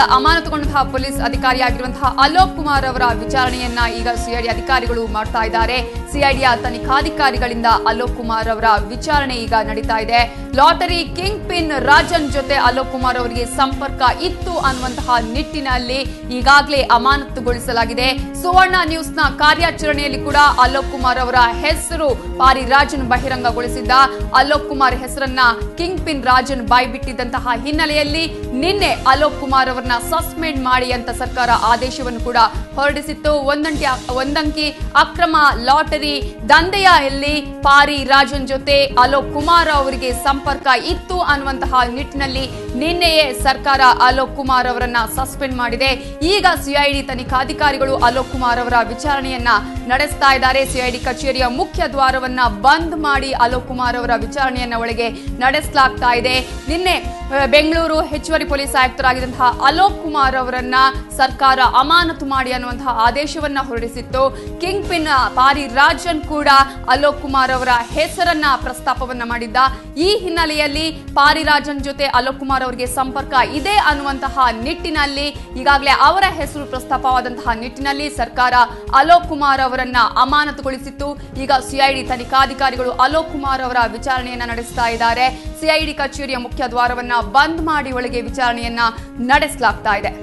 ಅಮಾನತುಗೊಂಡಂತಹ police ಅಧಿಕಾರಿಯಾಗಿರುವಂತಹ ಅಲೋಕ್ ಕುಮಾರ್ ಅವರ ವಿಚಾರಣೆಯನ್ನ ಈಗ ಸಿಐಡಿ ಅಧಿಕಾರಿಗಳು ಮಾಡ್ತಾ ಇದ್ದಾರೆ ಸಿಐಡಿಯ ತನಿಖಾಧಿಕಾರಿಗಳಿಂದ ಅಲೋಕ್ ಕುಮಾರ್ ಅವರ ವಿಚಾರಣೆ ಈಗ ನಡೀತಾ ಇದೆ ಲಾಟರಿ ಕಿಂಗ್ ಪಿನ್ ರಾಜನ್ ಜೊತೆ ಅಲೋಕ್ ಕುಮಾರ್ ಅವರಿಗೆ ಸಂಪರ್ಕ ಇತ್ತು ಅನ್ನುವಂತಹ ನಿಟ್ಟಿನಲ್ಲಿ ಈಗಾಗಲೇ ಅಮಾನತುಗೊಳಿಸಲಾಗಿದೆ ಸುವರ್ಣ ನ್ಯೂಸ್ನ ಕಾರ್ಯಾಚರಣೆಯಲ್ಲಿ ಕೂಡ ಅಲೋಕ್ ಕುಮಾರ್ ಅವರ ಹೆಸರು ಪಾರಿ ರಾಜನ್ ಬಹಿರಂಗಗೊಳಿಸಿದ್ದ ಅಲೋಕ್ ಕುಮಾರ್ ಹೆಸರನ್ನ ಕಿಂಗ್ ಪಿನ್ ರಾಜನ್ ಬಾಯ್ಬಿಟ್ಟಿದ್ದಂತಹ ಹಿನ್ನೆಲೆಯಲ್ಲಿ ನಿನ್ನೆ ಅಲೋಕ್ ಕುಮಾರ್ ಅವರನ್ನ ಸಸ್ಪೆಂಡ್ ಮಾಡಿ ಅಂತ ಸರ್ಕಾರ ಆದೇಶವನ್ನು ಕೂಡ ಹೊರಡಿಸಿತ್ತು ಒಂದಂಕಿ ಒಂದಂಕಿ ಅಕ್ರಮ ಲಾಟರಿ ದಂಧೆಯಲ್ಲಿ ಪಾರಿ ರಾಜನ್ ಜೊತೆ ಅಲೋಕ್ ಕುಮಾರ್ ಅವರಿಗೆ ಸಂಪರ್ಕ ಇತ್ತು ಅನ್ನುವಂತಹ ನಿಟ್ಟಿನಲ್ಲಿ ನಿನ್ನೆಯೇ ಸರ್ಕಾರ ಅಲೋಕ್ ಕುಮಾರ್ ಅವರನ್ನ ಸಸ್ಪೆಂಡ್ ಮಾಡಿದೆ ಈಗ ಸಿಐಡಿ ತನಿಖಾಧಿಕಾರಿಗಳು ಅಲೋಕ್ ಕುಮಾರ್ ಅವರ ವಿಚಾರಣೆಯನ್ನ ನಡೆಸ್ತಾ ಇದ್ದಾರೆ ಸಿಐಡಿ ಕಚೇರಿಯ ಮುಖ್ಯ ದ್ವಾರವನ್ನ ಬಂದ್ ಮಾಡಿ ಅಲೋಕ್ ಕುಮಾರ್ ಅವರ ವಿಚಾರಣೆಯನ್ನ ಒಳಗೆ ನಡೆಸಲಾಗ್ತಾ ಇದೆ ನಿನ್ನೆ ಆ, ಬೆಂಗಳೂರು ಹೆಚ್ಚುವರಿ ಪೊಲೀಸ್ ಆಯುಕ್ತರಾಗಿದ್ದಂತಹ ಅಲೋಕ್ ಕುಮಾರ್ ಅವರನ್ನ ಸರ್ಕಾರ ಅಮಾನತು ಮಾಡಿ ಅನ್ನುವಂತಹ ಆದೇಶವನ್ನ ಹೊರಡಿಸಿತ್ತು ಕಿಂಗ್ ಪಿನ್ ಪಾರಿ ರಾಜನ್ ಕೂಡ ಅಲೋಕ್ ಕುಮಾರ್ ಅವರ ಹೆಸರನ್ನ ಪ್ರಸ್ತಾಪವನ್ನ ಮಾಡಿದ್ದ ಈ ಹಿನ್ನೆಲೆಯಲ್ಲಿ ಪಾರಿ ರಾಜನ್ ಜೊತೆ ಅಲೋಕ್ ಕುಮಾರ್ ಅವರಿಗೆ ಸಂಪರ್ಕ ಇದೆ ಅನ್ನುವಂತಹ ನಿಟ್ಟಿನಲ್ಲಿ ಈಗಾಗಲೇ ಅವರ ಹೆಸರು ಪ್ರಸ್ತಾಪವಾದಂತಹ ನಿಟ್ಟಿನಲ್ಲಿ ಸರ್ಕಾರ ಅಲೋಕ್ ಕುಮಾರ್ ಅವರನ್ನ ಅಮಾನತುಗೊಳಿಸಿತ್ತು ಈಗ ಸಿಐಡಿ ತನಿಖಾಧಿಕಾರಿಗಳು ಅಲೋಕ್ ಕುಮಾರ್ ಅವರ ವಿಚಾರಣೆಯನ್ನ ನಡೆಸ್ತಾ ಇದ್ದಾರೆ ಸಿಐಡಿ ಕಚೇರಿಯ ಮುಖ್ಯ ದ್ವಾರವನ್ನ ಬಂದ್ ಮಾಡಿ ಒಳಗೆ ವಿಚಾರಣೆಯನ್ನ ನಡೆಸಲಾಗ್ತಾ ಇದೆ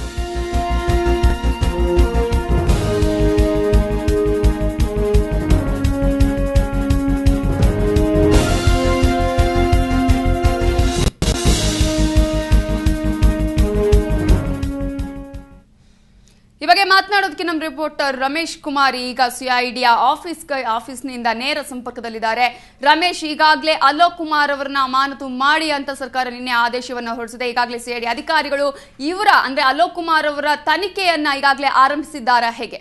ಈ ಬಗ್ಗೆ ಮಾತನಾಡೋದಕ್ಕೆ ನಮ್ಮ ರಿಪೋರ್ಟರ್ ರಮೇಶ್ ಕುಮಾರ್ ಈಗ ಸಿಐಡಿಯ ಆಫೀಸ್ ಆಫೀಸ್ನಿಂದ ನೇರ ಸಂಪರ್ಕದಲ್ಲಿದ್ದಾರೆ ರಮೇಶ್ ಈಗಾಗಲೇ ಅಲೋಕ್ ಕುಮಾರ್ ಅವರನ್ನ ಅಮಾನತು ಮಾಡಿ ಅಂತ ಸರ್ಕಾರ ನಿನ್ನೆ ಆದೇಶವನ್ನು ಹೊರಡಿಸಿದೆ ಈಗಾಗಲೇ ಸಿಐಡಿ ಅಧಿಕಾರಿಗಳು ಇವರ ಅಂದ್ರೆ ಅಲೋಕ್ ಕುಮಾರ್ ಅವರ ತನಿಖೆಯನ್ನ ಈಗಾಗಲೇ ಆರಂಭಿಸಿದ್ದಾರಾ ಹೇಗೆ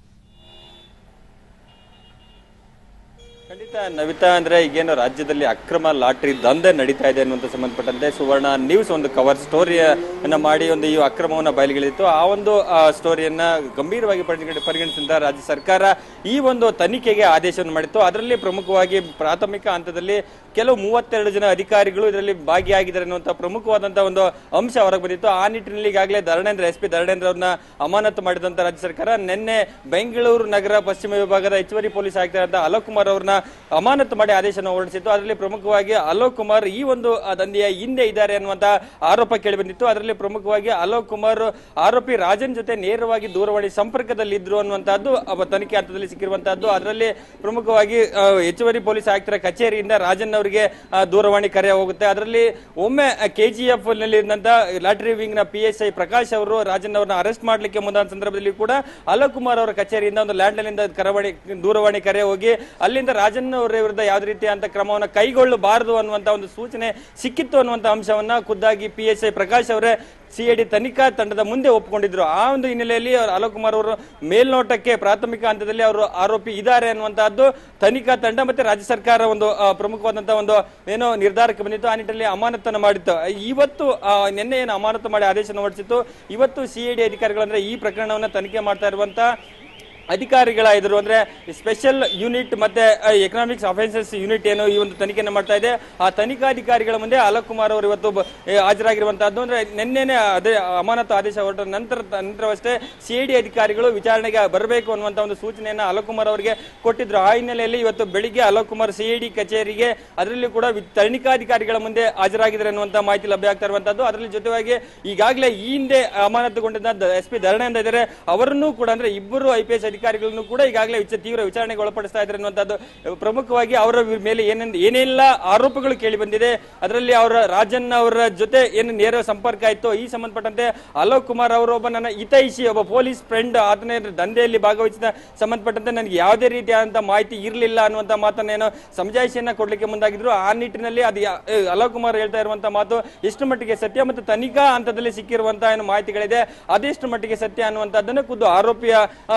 ಖಂಡಿತ ನವಿತಾ ಅಂದ್ರೆ ಈಗೇನು ರಾಜ್ಯದಲ್ಲಿ ಅಕ್ರಮ ಲಾಟ್ರಿ ದಂಧೆ ನಡೀತಾ ಇದೆ ಅನ್ನುವಂತ ಸಂಬಂಧಪಟ್ಟಂತೆ ಸುವರ್ಣ ನ್ಯೂಸ್ ಒಂದು ಕವರ್ ಸ್ಟೋರಿಯನ್ನ ಮಾಡಿ ಒಂದು ಈ ಅಕ್ರಮವನ್ನ ಬಯಲಿಗೆಳಿತ್ತು ಆ ಒಂದು ಆ, ಸ್ಟೋರಿಯನ್ನ ಗಂಭೀರವಾಗಿ ಪರಿಗಣ- ಪರಿಗಣಿಸಿದ ರಾಜ್ಯ ಸರ್ಕಾರ ಈ ಒಂದು ತನಿಖೆಗೆ ಆದೇಶವನ್ನು ಮಾಡಿತ್ತು ಅದರಲ್ಲಿ ಪ್ರಮುಖವಾಗಿ ಪ್ರಾಥಮಿಕ ಹಂತದಲ್ಲಿ ಕೆಲವು ಮೂವತ್ತೆರಡು ಜನ ಅಧಿಕಾರಿಗಳು ಇದರಲ್ಲಿ ಭಾಗಿಯಾಗಿದ್ದಾರೆ ಅನ್ನುವಂಥ ಪ್ರಮುಖವಾದಂತಹ ಒಂದು ಅಂಶ ಹೊರಗೆ ಬಂದಿತ್ತು ಆ ನಿಟ್ಟಿನಲ್ಲಿ ಈಗಾಗಲೇ ಧರಣೇಂದ್ರ ಎಸ್ ಪಿ ಧರಣೇಂದ್ರ ಅವ್ರನ್ನ ಅಮಾನತು ಮಾಡಿದಂತ ರಾಜ್ಯ ಸರ್ಕಾರ ನಿನ್ನೆ ಬೆಂಗಳೂರು ನಗರ ಪಶ್ಚಿಮ ವಿಭಾಗದ ಹೆಚ್ಚುವರಿ ಪೊಲೀಸ್ ಆಯುಕ್ತರಾದ ಅಲೋಕ್ ಕುಮಾರ್ ಅವ್ರನ್ನ ಅಮಾನತು ಮಾಡಿ ಆದೇಶವನ್ನು ಹೊರಡಿಸಿತ್ತು ಅದರಲ್ಲಿ ಪ್ರಮುಖವಾಗಿ ಅಲೋಕ್ ಕುಮಾರ್ ಈ ಒಂದು ಆ, ದಂಧೆಯ ಹಿಂದೆ ಇದ್ದಾರೆ ಅನ್ನುವಂತ ಆರೋಪ ಕೇಳಿ ಬಂದಿತ್ತು ಅದರಲ್ಲಿ ಪ್ರಮುಖವಾಗಿ ಅಲೋಕ್ ಕುಮಾರ್ ಆರೋಪಿ ರಾಜನ್ ಜೊತೆ ನೇರವಾಗಿ ದೂರವಾಣಿ ಸಂಪರ್ಕದಲ್ಲಿ ಇದ್ರು ಅನ್ನುವಂತಹದ್ದು ಅವ ತನಿಖೆ ಹಂತದಲ್ಲಿ ಸಿಕ್ಕಿರುವಂತಹದ್ದು ಅದರಲ್ಲಿ ಪ್ರಮುಖವಾಗಿ ಆ, ಹೆಚ್ಚುವರಿ ಪೊಲೀಸ್ ಆಯುಕ್ತರ ಕಚೇರಿಯಿಂದ ರಾಜನ್ ಅವರಿಗೆ ಆ, ದೂರವಾಣಿ ಕರೆ ಹೋಗುತ್ತೆ ಅದರಲ್ಲಿ ಒಮ್ಮೆ ಕೆಜಿಎಫ್ ನಲ್ಲಿ ಇದ್ದಂತ ಲಾಟರಿ ವಿಂಗ್ ನ ಪಿ ಎಸ್ ಐ ಪ್ರಕಾಶ್ ಅವರು ರಾಜನ್ ಅವರನ್ನ ಅರೆಸ್ಟ್ ಮಾಡ್ಲಿಕ್ಕೆ ಮುಂದಾದ ಸಂದರ್ಭದಲ್ಲಿ ಕೂಡ ಅಲೋಕ್ ಕುಮಾರ್ ಅವರ ಕಚೇರಿಯಿಂದ ಒಂದು ಲ್ಯಾಂಡ್ ಲೈನ್ ಕರವಾಣಿ ದೂರವಾಣಿ ಕರೆ ಹೋಗಿ ಅಲ್ಲಿಂದ ರಾಜನ್ ಅವರ ವಿರುದ್ಧ ಯಾವುದೇ ರೀತಿಯಂತ ಕ್ರಮವನ್ನು ಕೈಗೊಳ್ಳಬಾರದು ಅನ್ನುವಂತ ಒಂದು ಸೂಚನೆ ಸಿಕ್ಕಿತ್ತು ಅನ್ನುವಂತ ಅಂಶವನ್ನ ಖುದ್ದಾಗಿ ಪಿ ಎಸ್ ಐ ಪ್ರಕಾಶ್ ಅವರೇ ಸಿಐಡಿ ತನಿಖಾ ತಂಡದ ಮುಂದೆ ಒಪ್ಪಿಕೊಂಡಿದ್ರು ಆ ಒಂದು ಹಿನ್ನೆಲೆಯಲ್ಲಿ ಅವರು ಅಲೋಕ್ ಕುಮಾರ್ ಅವರು ಮೇಲ್ನೋಟಕ್ಕೆ ಪ್ರಾಥಮಿಕ ಹಂತದಲ್ಲಿ ಅವರು ಆರೋಪಿ ಇದ್ದಾರೆ ಅನ್ನುವಂತಹದ್ದು ತನಿಖಾ ತಂಡ ಮತ್ತೆ ರಾಜ್ಯ ಸರ್ಕಾರ ಒಂದು ಆ, ಪ್ರಮುಖವಾದಂತಹ ಒಂದು ಏನೋ ನಿರ್ಧಾರಕ್ಕೆ ಬಂದಿತ್ತು ಆ ನಿಟ್ಟಿನಲ್ಲಿ ಅಮಾನತನ್ನು ಮಾಡಿತ್ತು ಇವತ್ತು ಆ, ನಿನ್ನೆ ಏನು ಅಮಾನತು ಮಾಡಿ ಆದೇಶ ಹೊರಡಿಸಿತ್ತು ಇವತ್ತು ಸಿಐಡಿ ಅಧಿಕಾರಿಗಳಂದ್ರೆ ಈ ಪ್ರಕರಣವನ್ನ ತನಿಖೆ ಮಾಡ್ತಾ ಇರುವಂತ ಅಧಿಕಾರಿಗಳಾದ್ರು ಅಂದ್ರೆ ಸ್ಪೆಷಲ್ ಯೂನಿಟ್ ಮತ್ತೆ ಎಕನಾಮಿಕ್ಸ್ ಅಫೆನ್ಸಸ್ ಯೂನಿಟ್ ಏನು ಈ ಒಂದು ತನಿಖೆಯನ್ನು ಮಾಡ್ತಾ ಇದೆ ಆ ತನಿಖಾಧಿಕಾರಿಗಳ ಮುಂದೆ ಅಲೋಕ್ ಕುಮಾರ್ ಅವರು ಇವತ್ತು ಬ- ಏ, ಹಾಜರಾಗಿರುವಂತಹದ್ದು ಅಂದ್ರೆ ನಿನ್ನೆನೆ ಅದೇ ಅಮಾನತು ಆದೇಶ ಹೊರಟ ನಂತರ ನಂತರವಷ್ಟೇ ಸಿಐಡಿ ಅಧಿಕಾರಿಗಳು ವಿಚಾರಣೆಗೆ ಬರಬೇಕು ಅನ್ನುವಂತ ಒಂದು ಸೂಚನೆಯನ್ನ ಅಲೋಕ್ ಕುಮಾರ್ ಅವರಿಗೆ ಕೊಟ್ಟಿದ್ರು ಆ ಹಿನ್ನೆಲೆಯಲ್ಲಿ ಇವತ್ತು ಬೆಳಿಗ್ಗೆ ಅಲೋಕ್ ಕುಮಾರ್ ಸಿಐಡಿ ಕಚೇರಿಗೆ ಅದರಲ್ಲಿ ಕೂಡ ವಿ- ತನಿಖಾಧಿಕಾರಿಗಳ ಮುಂದೆ ಹಾಜರಾಗಿದ್ದಾರೆ ಅನ್ನುವಂತ ಮಾಹಿತಿ ಲಭ್ಯ ಆಗ್ತಾ ಇರುವಂತದ್ದು ಅದರಲ್ಲಿ ಜೊತೆವಾಗಿ ಈಗಾಗಲೇ ಈ ಹಿಂದೆ ಅಮಾನತುಗೊಂಡಿದ್ದ ಎಸ್ ಪಿ ಧರಣೆಯಿಂದ ಇದ್ದಾರೆ ಅವರನ್ನು ಕೂಡ ಅಂದ್ರೆ ಇಬ್ಬರು ಐ ಪಿ ಎಸ್ ಅಧಿಕಾರಿಗಳನ್ನು ಕೂಡ ಈಗಾಗಲೇ ವಿಚ- ತೀವ್ರ ವಿಚಾರಣೆಗೆ ಒಳಪಡಿಸ್ತಾ ಇದ್ದಾರೆ ಅನ್ನುವಂಥದ್ದು ಪ್ರಮುಖವಾಗಿ ಅವರ ವಿ- ಮೇಲೆ ಏನೆಂದು ಏನೆಲ್ಲ ಆರೋಪಗಳು ಕೇಳಿ ಬಂದಿದೆ ಅದರಲ್ಲಿ ಅವರ ರಾಜನ್ ಅವರ ಜೊತೆ ಏನು ನೇರ ಸಂಪರ್ಕ ಇತ್ತು ಈ ಸಂಬಂಧಪಟ್ಟಂತೆ ಅಲೋಕ್ ಕುಮಾರ್ ಅವರು ಒಬ್ಬ ನನ್ನ ಹಿತೈಷಿ ಒಬ್ಬ ಪೊಲೀಸ್ ಫ್ರೆಂಡ್ ಆತನ ದಂಧೆಯಲ್ಲಿ ಭಾಗವಹಿಸಿದ ಸಂಬಂಧಪಟ್ಟಂತೆ ನನಗೆ ಯಾವುದೇ ರೀತಿಯಾದಂತಹ ಮಾಹಿತಿ ಇರಲಿಲ್ಲ ಅನ್ನುವಂತ ಮಾತನ್ನ ಏನೋ ಸಮಜಾಯಿಷಿಯನ್ನ ಕೊಡ್ಲಿಕ್ಕೆ ಮುಂದಾಗಿದ್ರು ಆ ನಿಟ್ಟಿನಲ್ಲಿ ಅದು ಯಾ- ಏ, ಅಲೋಕ್ ಕುಮಾರ್ ಹೇಳ್ತಾ ಇರುವಂತಹ ಮಾತು ಎಷ್ಟು ಮಟ್ಟಿಗೆ ಸತ್ಯ ಮತ್ತು ತನಿಖಾ ಹಂತದಲ್ಲಿ ಸಿಕ್ಕಿರುವಂತಹ ಏನು ಮಾಹಿತಿಗಳಿದೆ ಅದೆಷ್ಟು ಮಟ್ಟಿಗೆ ಸತ್ಯ ಅನ್ನುವಂಥದ್ದನ್ನು ಖುದ್ದು ಆರೋಪಿಯ ಆ, ಮುಂದೆ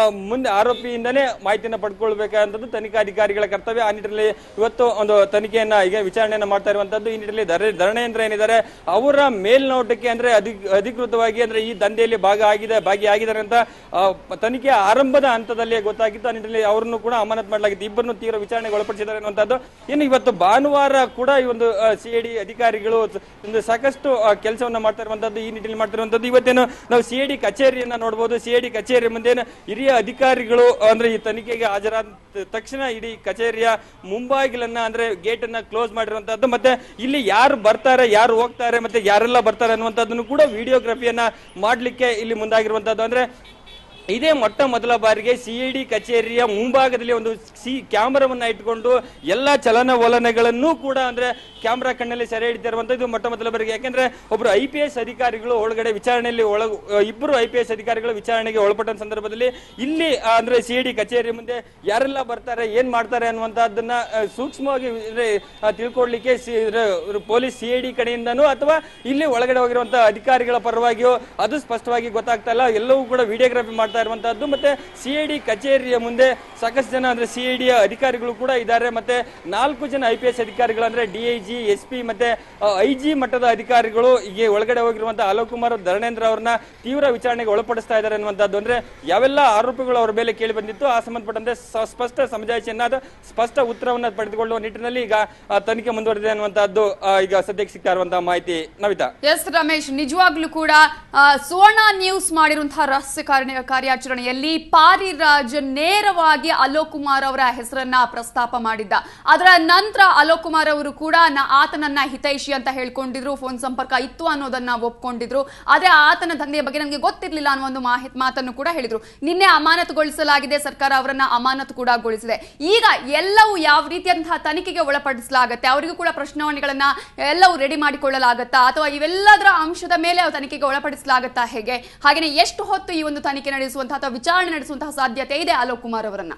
ನಿಟ್ಟಿನಲ್ಲಿ ಆರೋಪಿಯಿಂದನೇ ಮಾಹಿತಿಯನ್ನ ಪಡ್ಕೊಳ್ಬೇಕಾದಂತದ್ದು ತನಿಖಾಧಿಕಾರಿಗಳ ಕರ್ತವ್ಯ ಆ ನಿಟ್ಟಿನಲ್ಲಿ ಇವತ್ತು ಒಂದು ತನಿಖೆಯನ್ನ ಈಗ ವಿಚಾರಣೆಯನ್ನ ಮಾಡ್ತಾ ಇರುವಂತದ್ದು ಈ ನಿಟ್ಟಿನಲ್ಲಿ ಧರ- ಧರಣೇಂದ್ರ ಏನಿದ್ದಾರೆ ಅವರ ಮೇಲ್ನೋಟಕ್ಕೆ ಅಂದ್ರೆ ಅಧಿ- ಅಧಿಕೃತವಾಗಿ ಅಂದ್ರೆ ಈ ದಂಧೆಯಲ್ಲಿ ಭಾಗ ಆಗಿದೆ ಭಾಗಿಯಾಗಿದ್ದಾರೆ ಅಂತ ಆ, ತನಿಖೆ ಆರಂಭದ ಹಂತದಲ್ಲಿ ಗೊತ್ತಾಗಿತ್ತು ಆ ನಿಟ್ಟಿನಲ್ಲಿ ಅವರನ್ನು ಕೂಡ ಅಮಾನತ್ ಮಾಡಲಾಗಿತ್ತು ಇಬ್ಬರನ್ನು ತೀವ್ರ ವಿಚಾರಣೆಗೆ ಒಳಪಡಿಸಿದ್ದಾರೆ ಅನ್ನುವಂಥದ್ದು ಇನ್ನು ಇವತ್ತು ಭಾನುವಾರ ಕೂಡ ಈ ಒಂದು ಸಿಐಡಿ ಅಧಿಕಾರಿಗಳು ಒಂದು ಸಾಕಷ್ಟು ಕೆಲಸವನ್ನ ಮಾಡ್ತಾ ಇರುವಂತದ್ದು ಈ ನಿಟ್ಟಿನಲ್ಲಿ ಮಾಡ್ತಿರುವಂತದ್ದು ಇವತ್ತೇನು ನಾವು ಸಿಐಡಿ ಕಚೇರಿಯನ್ನ ನೋಡಬಹುದು ಸಿಐಡಿ ಕಚೇರಿ ಮುಂದೆ ಹಿರಿಯ ಅಧಿಕಾರಿಗಳು ಅಂದ್ರೆ ಈ ತನಿಖೆಗೆ ಹಾಜರಾದ ತಕ್ಷಣ ಇಡೀ ಕಚೇರಿಯ ಮುಂಬಾಗಿಲನ್ನ ಅಂದ್ರೆ ಗೇಟ್ ಅನ್ನ ಕ್ಲೋಸ್ ಮಾಡಿರುವಂತದ್ದು ಮತ್ತೆ ಇಲ್ಲಿ ಯಾರು ಬರ್ತಾರೆ ಯಾರು ಹೋಗ್ತಾರೆ ಮತ್ತೆ ಯಾರೆಲ್ಲ ಬರ್ತಾರೆ ಅನ್ನುವಂಥದ್ದನ್ನು ಕೂಡ ವಿಡಿಯೋಗ್ರಫಿಯನ್ನ ಮಾಡ್ಲಿಕ್ಕೆ ಇಲ್ಲಿ ಮುಂದಾಗಿರುವಂತದ್ದು ಅಂದ್ರೆ ಇದೇ ಮೊಟ್ಟ ಮೊದಲ ಬಾರಿಗೆ ಸಿಐಡಿ ಕಚೇರಿಯ ಮುಂಭಾಗದಲ್ಲಿ ಒಂದು ಸಿ ಕ್ಯಾಮರಾವನ್ನ ಇಟ್ಕೊಂಡು ಎಲ್ಲ ಚಲನವಲನಗಳನ್ನು ಕೂಡ ಅಂದ್ರೆ ಕ್ಯಾಮ್ರಾ ಕಣ್ಣಲ್ಲಿ ಸೆರೆ ಹಿಡಿತಿರುವಂತ ಇದು ಮೊಟ್ಟ ಮೊದಲ ಬಾರಿಗೆ ಯಾಕೆಂದ್ರೆ ಒಬ್ರು ಐ ಪಿ ಎಸ್ ಅಧಿಕಾರಿಗಳು ಒಳಗಡೆ ವಿಚಾರಣೆಯಲ್ಲಿ ಒಳ ಇಬ್ಬರು ಐ ಪಿ ಎಸ್ ಅಧಿಕಾರಿಗಳು ವಿಚಾರಣೆಗೆ ಒಳಪಟ್ಟ ಸಂದರ್ಭದಲ್ಲಿ ಇಲ್ಲಿ ಆ, ಅಂದ್ರೆ ಸಿಐಡಿ ಕಚೇರಿ ಮುಂದೆ ಯಾರೆಲ್ಲ ಬರ್ತಾರೆ ಏನ್ ಮಾಡ್ತಾರೆ ಅನ್ನುವಂತಹದ್ದನ್ನ ಆ, ಸೂಕ್ಷ್ಮವಾಗಿ ಅಂದ್ರೆ ಆ, ತಿಳ್ಕೊಳ್ಲಿಕ್ಕೆ ಸಿ- ಅಂದ್ರೆ ಪೊಲೀಸ್ ಸಿಐಡಿ ಕಡೆಯಿಂದನೂ ಅಥವಾ ಇಲ್ಲಿ ಒಳಗಡೆ ಹೋಗಿರುವಂತಹ ಅಧಿಕಾರಿಗಳ ಪರವಾಗಿಯೋ ಅದು ಸ್ಪಷ್ಟವಾಗಿ ಗೊತ್ತಾಗ್ತಾ ಇಲ್ಲ ಎಲ್ಲವೂ ಕೂಡ ವಿಡಿಯೋಗ್ರಫಿ ಮಾಡ್ತಾ ಇರುವಂತಹದ್ದು ಮತ್ತೆ ಸಿಐಡಿ ಕಚೇರಿಯ ಮುಂದೆ ಸಾಕಷ್ಟು ಜನ ಅಂದ್ರೆ ಸಿಐಡಿ ಅಧಿಕಾರಿಗಳು ಕೂಡ ಇದ್ದಾರೆ ಮತ್ತೆ ನಾಲ್ಕು ಜನ ಐ ಪಿ ಎಸ್ ಅಧಿಕಾರಿಗಳು ಅಂದ್ರೆ ಡಿಐಜಿ ಎಸ್ ಪಿ ಮತ್ತೆ ಐ ಜಿ ಮಟ್ಟದ ಅಧಿಕಾರಿಗಳು ಈಗ ಒಳಗಡೆ ಹೋಗಿರುವಂತಹ ಅಲೋಕ್ ಕುಮಾರ್ ಧರಣೇಂದ್ರ ಅವರನ್ನ ತೀವ್ರ ವಿಚಾರಣೆಗೆ ಒಳಪಡಿಸ್ತಾ ಇದ್ದಾರೆ ಅನ್ನುವಂಥದ್ದು ಅಂದ್ರೆ ಯಾವೆಲ್ಲ ಆರೋಪಗಳು ಅವರ ಮೇಲೆ ಕೇಳಿ ಬಂದಿತ್ತು ಆ ಸಂಬಂಧಪಟ್ಟಂತೆ ಸ- ಸ್ಪಷ್ಟ ಸಮಜಾಯಿಷಿಯನ್ನ ಅದು ಸ್ಪಷ್ಟ ಉತ್ತರವನ್ನ ಪಡೆದುಕೊಳ್ಳುವ ನಿಟ್ಟಿನಲ್ಲಿ ಈಗ ಆ, ತನಿಖೆ ಮುಂದುವರೆದಿದೆ ಅನ್ನುವಂತಹದ್ದು ಆ, ಈಗ ಸದ್ಯಕ್ಕೆ ಸಿಗ್ತಾ ಇರುವಂತಹ ಮಾಹಿತಿ ನವಿತಾ ಎಸ್ ರಮೇಶ್ ನಿಜವಾಗ್ಲೂ ಕೂಡ ಆ, ಸುವರ್ಣ ನ್ಯೂಸ್ ಮಾಡಿರುವಂತಹ ರಹಸ್ಯ ಕಾರ್ಯ- ಕಾರ್ಯಾಚರಣೆಯಲ್ಲಿ ಪಾರಿರಾಜ್ ನೇರವಾಗಿ ಅಲೋಕ್ ಕುಮಾರ್ ಅವರ ಹೆಸರನ್ನ ಪ್ರಸ್ತಾಪ ಮಾಡಿದ್ದ ಅದರ ನಂತರ ಅಲೋಕ್ ಕುಮಾರ್ ಅವರು ಕೂಡ ನ- ಆತನನ್ನ ಹಿತೈಷಿ ಅಂತ ಹೇಳ್ಕೊಂಡಿದ್ರು ಫೋನ್ ಸಂಪರ್ಕ ಇತ್ತು ಅನ್ನೋದನ್ನ ಒಪ್ಕೊಂಡಿದ್ರು ಆದ್ರೆ ಆತನ ದಂಧೆಯ ಬಗ್ಗೆ ನನಗೆ ಗೊತ್ತಿರಲಿಲ್ಲ ಅನ್ನೋ ಒಂದು ಮಾಹಿತಿ ಮಾತನ್ನು ಕೂಡ ಹೇಳಿದ್ರು ನಿನ್ನೆ ಅಮಾನತುಗೊಳಿಸಲಾಗಿದೆ ಸರ್ಕಾರ ಅವರನ್ನ ಅಮಾನತು ಕೂಡ ಗೊಳಿಸಿದೆ ಈಗ ಎಲ್ಲವೂ ಯಾವ ರೀತಿಯಂತಹ ತನಿಖೆಗೆ ಒಳಪಡಿಸಲಾಗತ್ತೆ ಅವರಿಗೂ ಕೂಡ ಪ್ರಶ್ನಾವಳಿಗಳನ್ನ ಎಲ್ಲವೂ ರೆಡಿ ಮಾಡಿಕೊಳ್ಳಲಾಗತ್ತಾ ಅಥವಾ ಇವೆಲ್ಲದರ ಅಂಶದ ಮೇಲೆ ಅವ್ರು ತನಿಖೆಗೆ ಒಳಪಡಿಸಲಾಗತ್ತಾ ಹೇಗೆ ಹಾಗೆಯೇ ಎಷ್ಟು ಹೊತ್ತು ಈ ಒಂದು ತನಿಖೆ ನಡೆಸುವಂತಹ ಅಥವಾ ವಿಚಾರಣೆ ನಡೆಸುವಂತಹ ಸಾಧ್ಯತೆ ಇದೆ ಅಲೋಕ್ ಕುಮಾರ್ ಅವರನ್ನ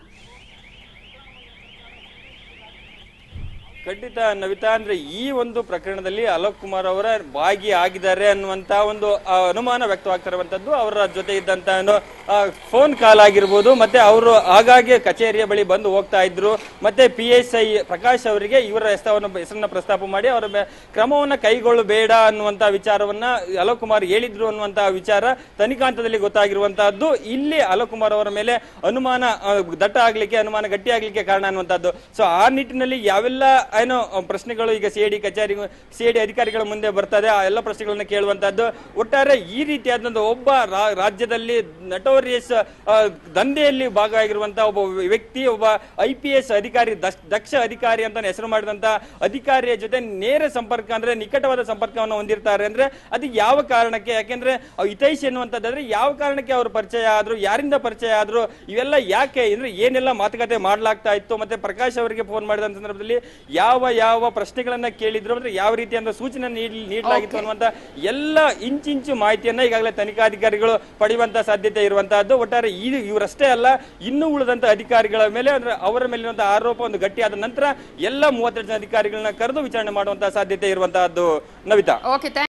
ಖಂಡಿತ ನವಿತಾ ಅಂದ್ರೆ ಈ ಒಂದು ಪ್ರಕರಣದಲ್ಲಿ ಅಲೋಕ್ ಕುಮಾರ್ ಅವರ ಭಾಗಿ ಆಗಿದ್ದಾರೆ ಅನ್ನುವಂತ ಒಂದು ಆ, ಅನುಮಾನ ವ್ಯಕ್ತವಾಗ್ತಿರುವಂತದ್ದು ಅವರ ಜೊತೆ ಇದ್ದಂತ ಏನು, ಆ, ಫೋನ್ ಕಾಲ್ ಆಗಿರ್ಬೋದು ಮತ್ತೆ ಅವರು ಆಗಾಗ್ಗೆ ಕಚೇರಿಯ ಬಳಿ ಬಂದು ಹೋಗ್ತಾ ಇದ್ರು ಮತ್ತೆ ಪಿ ಎಸ್ ಐ ಪ್ರಕಾಶ್ ಅವರಿಗೆ ಇವರ ಹೆಸರನ್ನು ಹೆಸರನ್ನ ಪ್ರಸ್ತಾಪ ಮಾಡಿ ಅವರ ಮೇ- ಕ್ರಮವನ್ನ ಕೈಗೊಳ್ಳಬೇಡ ಅನ್ನುವಂತ ವಿಚಾರವನ್ನ ಅಲೋಕ್ ಕುಮಾರ್ ಹೇಳಿದ್ರು ಅನ್ನುವಂತ ವಿಚಾರ ತನಿಖಾಂತದಲ್ಲಿ ಗೊತ್ತಾಗಿರುವಂತಹದ್ದು ಇಲ್ಲಿ ಅಲೋಕ್ ಕುಮಾರ್ ಅವರ ಮೇಲೆ ಅನುಮಾನ ಆ, ದಟ್ಟ ಆಗ್ಲಿಕ್ಕೆ ಅನುಮಾನ ಗಟ್ಟಿ ಆಗ್ಲಿಕ್ಕೆ ಕಾರಣ ಅನ್ನುವಂಥದ್ದು ಸೊ ಆ ನಿಟ್ಟಿನಲ್ಲಿ ಯಾವೆಲ್ಲ ಏನೋ ಆ, ಪ್ರಶ್ನೆಗಳು ಈಗ ಸಿಐಡಿ ಕಚೇರಿ ಸಿಐಡಿ ಅಧಿಕಾರಿಗಳ ಮುಂದೆ ಬರ್ತದೆ ಆ ಎಲ್ಲ ಪ್ರಶ್ನೆಗಳನ್ನ ಕೇಳುವಂತಹದ್ದು ಒಟ್ಟಾರೆ ಈ ರೀತಿಯಾದಂತ ಒಬ್ಬ ರಾ- ರಾಜ್ಯದಲ್ಲಿ ನಟೋರಿಯಸ್ ದಂಧೆಯಲ್ಲಿ ಭಾಗವಾಗಿರುವಂತಹ ಒಬ್ಬ ವ್ಯಕ್ತಿ ಒಬ್ಬ ಐ ಪಿ ಎಸ್ ಅಧಿಕಾರಿ ದಕ್ಷ- ದಕ್ಷ ಅಧಿಕಾರಿ ಅಂತ ಹೆಸರು ಮಾಡಿದಂತ ಅಧಿಕಾರಿಯ ಜೊತೆ ನೇರ ಸಂಪರ್ಕ ಅಂದ್ರೆ ನಿಕಟವಾದ ಸಂಪರ್ಕವನ್ನು ಹೊಂದಿರ್ತಾರೆ ಅಂದ್ರೆ ಅದು ಯಾವ ಕಾರಣಕ್ಕೆ ಯಾಕೆಂದ್ರೆ ಅವ್ ಹಿತೈಷಿ ಅನ್ನುವಂಥದ್ದಾದ್ರೆ ಯಾವ ಕಾರಣಕ್ಕೆ ಅವರು ಪರಿಚಯ ಆದ್ರು ಯಾರಿಂದ ಪರಿಚಯ ಆದ್ರು ಇವೆಲ್ಲ ಯಾಕೆ ಅಂದ್ರೆ ಏನೆಲ್ಲ ಮಾತುಕತೆ ಮಾಡ್ಲಾಗ್ತಾ ಇತ್ತು ಮತ್ತೆ ಪ್ರಕಾಶ್ ಅವರಿಗೆ ಫೋನ್ ಮಾಡಿದ ಸಂದರ್ಭದಲ್ಲಿ ಯಾವ ಯಾವ ಪ್ರಶ್ನೆಗಳನ್ನ ಕೇಳಿದ್ರು ಅಂದ್ರೆ ಯಾವ ರೀತಿಯ ಸೂಚನೆ ನೀಡ್- ನೀಡಲಾಗಿತ್ತು ಅನ್ನುವಂತ ಎಲ್ಲ ಇಂಚಿಂಚು ಮಾಹಿತಿಯನ್ನ ಈಗಾಗಲೇ ತನಿಖಾಧಿಕಾರಿಗಳು ಪಡೆಯುವಂತ ಸಾಧ್ಯತೆ ಇರುವಂತಹದ್ದು ಒಟ್ಟಾರೆ ಈ ಇವರಷ್ಟೇ ಅಲ್ಲ ಇನ್ನೂ ಉಳಿದಂತ ಅಧಿಕಾರಿಗಳ ಮೇಲೆ ಅಂದ್ರೆ ಅವರ ಮೇಲಿರುವಂತಹ ಆರೋಪ ಒಂದು ಗಟ್ಟಿಯಾದ ನಂತರ ಎಲ್ಲ ಮೂವತ್ತೆರಡು ಜನ ಅಧಿಕಾರಿಗಳನ್ನ ಕರೆದು ವಿಚಾರಣೆ ಮಾಡುವಂತಹ ಸಾಧ್ಯತೆ ಇರುವಂತಹದ್ದು ನವಿತಾ ಓಕೆ